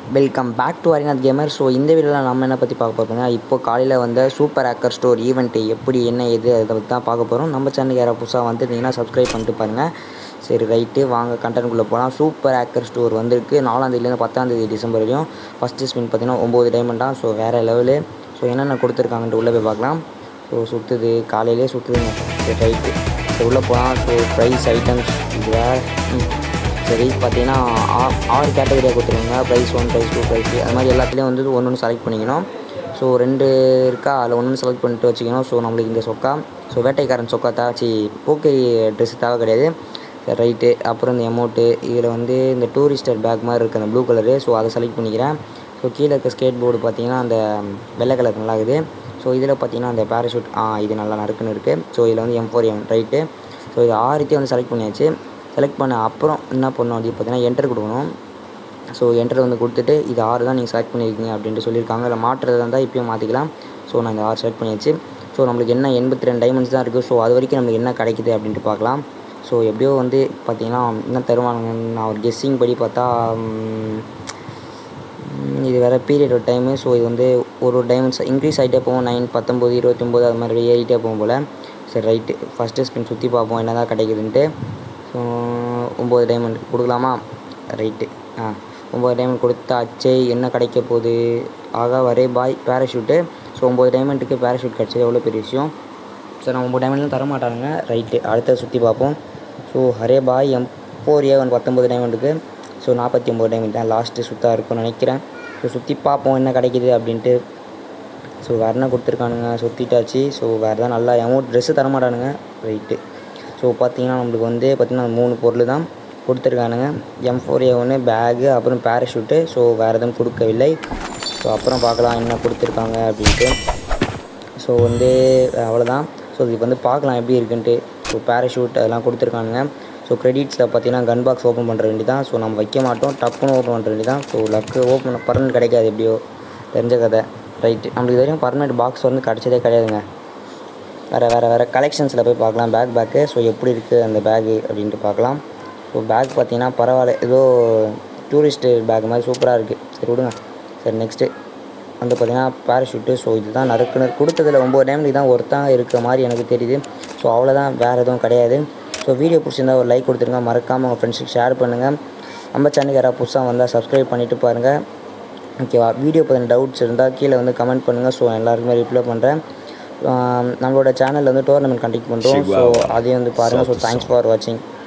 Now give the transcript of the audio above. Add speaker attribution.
Speaker 1: Welcome back to Arinath gamer so இந்த வீடியோவில் நம்ம என்ன பற்றி பார்க்க போகிறோம்னா இப்போ காலையில் வந்த சூப்பர் ஹேக்கர் ஸ்டோர் ஈவெண்ட்டு எப்படி என்ன எது அதை பற்றி தான் பார்க்க போகிறோம் நம்ம சேனலுக்கு யாராவது புதுசாக வந்துருந்தீங்கன்னா சப்ஸ்கிரைப் பண்ணிட்டு பாருங்கள் சரி ரைட்டு வாங்க கண்டென்ட்குள்ளே போகலாம் சூப்பர் ஹேக்கர் ஸ்டோர் வந்திருக்கு நாலாந்தேதியிலேருந்து பத்தாந்தேதி டிசம்பர் வரையும் ஃபஸ்ட்டு ஸ்பின் பார்த்தீங்கன்னா ஒம்பது டைமண்டாக ஸோ வேறு லெவலு ஸோ என்னென்ன கொடுத்துருக்காங்கன்ட்டு உள்ளே போய் பார்க்கலாம் ஸோ சுற்றுது காலையிலே சுற்றுதுங்க சரி ரைட்டு சரி உள்ளே போகலாம் ஸோ ப்ரைஸ் ஐட்டம்ஸ் இது வேறு ம். சரி பார்த்தீங்கன்னா ஆ- ஆறு கேட்டகரியாக கொடுத்துருக்காங்க prize one prize two prize அது மாதிரி எல்லாத்துலேயும் வந்து ஒன்று ஒன்று செலக்ட் பண்ணிக்கணும் ஸோ ரெண்டு இருக்கா அதில் ஒன்று செலக்ட் பண்ணிட்டு வச்சுக்கணும் ஸோ நம்மளுக்கு இந்த சொக்கா ஸோ வேட்டைக்காரன் சொக்கா தாச்சி போக்கரி ட்ரெஸ் தேவை கிடையாது சரி ரைட்டு அப்புறம் இந்த எமௌண்ட்டு இதில் வந்து இந்த டூரிஸ்டர் பேக் மாதிரி இருக்குது அந்த ப்ளூ கலரு ஸோ அதை செலக்ட் பண்ணிக்கிறேன் ஸோ கீழே இருக்க ஸ்கேட் போர்டு பார்த்தீங்கன்னா அந்த வெள்ளை கலர் நல்லா இருக்குது ஸோ இதில் பார்த்தீங்கன்னா அந்த பேராஷூட் ஆ இது நல்லா நறுக்குன்னு இருக்குது ஸோ இதில் வந்து M four M right so இது ஆறுத்தையும் வந்து செலக்ட் பண்ணியாச்சு செலக்ட் பண்ண அப்புறம் என்ன பண்ணணும் அப்படின்னு பார்த்தீங்கன்னா என்டர் கொடுக்கணும் ஸோ என்டர் வந்து கொடுத்துட்டு இது ஆறு தான் நீங்கள் செலக்ட் பண்ணியிருக்கீங்க அப்படின்ட்டு சொல்லியிருக்காங்க இல்லை மாற்றுறதா இருந்தால் இப்பயும் மாற்றிக்கலாம் ஸோ நான் இந்த ஆறு செலக்ட் பண்ணியாச்சு ஸோ நம்மளுக்கு என்ன எண்பத்தி ரெண்டு டைமண்ட்ஸ் தான் இருக்குது ஸோ அது வரைக்கும் நம்மளுக்கு என்ன கிடைக்குது அப்படின்ட்டு பார்க்கலாம் ஸோ எப்படியோ வந்து பார்த்தீங்கன்னா என்ன தருவானுங்க நான் ஒரு கெஸ்ஸிங் படி பார்த்தா ம், ம், இது வேறு பீரியட் ஒரு டைமு ஸோ இது வந்து ஒரு ஒரு டைமண்ட்ஸ் இன்க்ரீஸ் ஆகிட்டே போகும் நைன் பத்தொம்போது இருபத்தொம்போது அது மாதிரி ஏறிட்டே போகும் போல் சரி ரைட்டு ஃபஸ்ட்டு ஸ்பின் சுற்றி பார்ப்போம் என்ன தான் கிடைக்குதுன்ட்டு ஸோ ஒம்பது டைமண்ட் கொடுக்கலாமா ரைட்டு ஆ ஒம்பது டைமண்ட் கொடுத்தாச்சே என்ன கிடைக்க போகுது ஆகா வரே பாய் பேராஷூட்டு ஸோ ஒம்பது டைமண்ட்டுக்கு பேராஷூட் கிடச்சது எவ்வளோ பெரிய விஷயம் சார் நான் ஒம்பது டைமண்ட்லாம் தர மாட்டானுங்க ரைட்டு அடுத்த சுற்றி பார்ப்போம் ஸோ ஹரே பாய் எம் ஃபோர் ஏ ஒன் பத்தொம்பது டைமண்டுக்கு ஸோ நாற்பத்தி ஒம்பது டைமண்ட் தான் லாஸ்ட்டு சுத்தாக இருக்கும்னு நினைக்கிறேன் ஸோ சுற்றி பார்ப்போம் என்ன கிடைக்குது அப்படின்ட்டு ஸோ வேறு என்ன கொடுத்துருக்கானுங்க சுற்றிட்டாச்சு ஸோ வேறு தான் நல்லா அமௌண்ட் ட்ரெஸ்ஸு தர மாட்டானுங்க ரைட்டு ஸோ பார்த்தீங்கன்னா நம்மளுக்கு வந்து பார்த்திங்கன்னா மூணு பொருள் தான் கொடுத்துருக்கானுங்க எம் ஃபோர் ஏ ஒன்று பேகு அப்புறம் பேராஷூட்டு ஸோ வேறு எதுவும் கொடுக்கவில்லை ஸோ அப்புறம் பார்க்கலாம் என்ன கொடுத்துருக்காங்க அப்படின்ட்டு ஸோ வந்து அவ்வளோதான் ஸோ இது வந்து பார்க்கலாம் எப்படி இருக்குன்ட்டு ஸோ பேராஷூட் அதெல்லாம் கொடுத்துருக்கானுங்க ஸோ கிரெடிட்ஸில் பார்த்தீங்கன்னா கன் பாக்ஸ் ஓப்பன் பண்ணுற வேண்டியதான் ஸோ நம்ம வைக்க மாட்டோம் டப்புன்னு ஓப்பன் பண்ணுற வேண்டியதான் ஸோ லக்கு ஓப்பன் பர்மனெண்ட் கிடைக்காது எப்படியோ தெரிஞ்ச கதை ரைட்டு நம்மளுக்கு இது வரையும் பர்மனெண்ட் பாக்ஸ் வந்து கிடச்சதே கிடையாதுங்க வேறு வேறு வேறு கலெக்ஷன்ஸில் போய் பார்க்கலாம் பேக் பேக்கு ஸோ எப்படி இருக்குது அந்த பேகு அப்படின்ட்டு பார்க்கலாம் ஸோ பேக் பார்த்தீங்கன்னா பரவாயில்ல ஏதோ டூரிஸ்ட்டு பேக் மாதிரி சூப்பராக இருக்குது சரி விடுங்க சரி நெக்ஸ்ட்டு வந்து பார்த்தீங்கன்னா பேராஷூட்டு ஸோ இதுதான் நறுக்குன்னு கொடுத்ததில் ஒம்பது டைம் தான் ஒருத்தான் இருக்கிற மாதிரி எனக்கு தெரியுது ஸோ அவ்வளோதான் வேறு எதுவும் கிடையாது ஸோ வீடியோ பிடிச்சிருந்தா ஒரு லைக் கொடுத்துருங்க மறக்காமல் உங்கள் ஃப்ரெண்ட்ஸுக்கு ஷேர் பண்ணுங்கள் நம்ம சேனலுக்கு யாராவது புதுசாக வந்தால் சப்ஸ்கிரைப் பண்ணிவிட்டு பாருங்கள் ஓகேவா வீடியோ பற்றின டவுட்ஸ் இருந்தால் கீழே வந்து கமெண்ட் பண்ணுங்கள் ஸோ எல்லாருக்குமே ரிப்ளை பண்ணுறேன் நம்மளோட சேனலில் வந்து டோர்னமெண்ட் கண்டக்ட் பண்ணுறோம் ஸோ அதையும் வந்து பாருங்கள் ஸோ தேங்க்ஸ் ஃபார் வாட்சிங்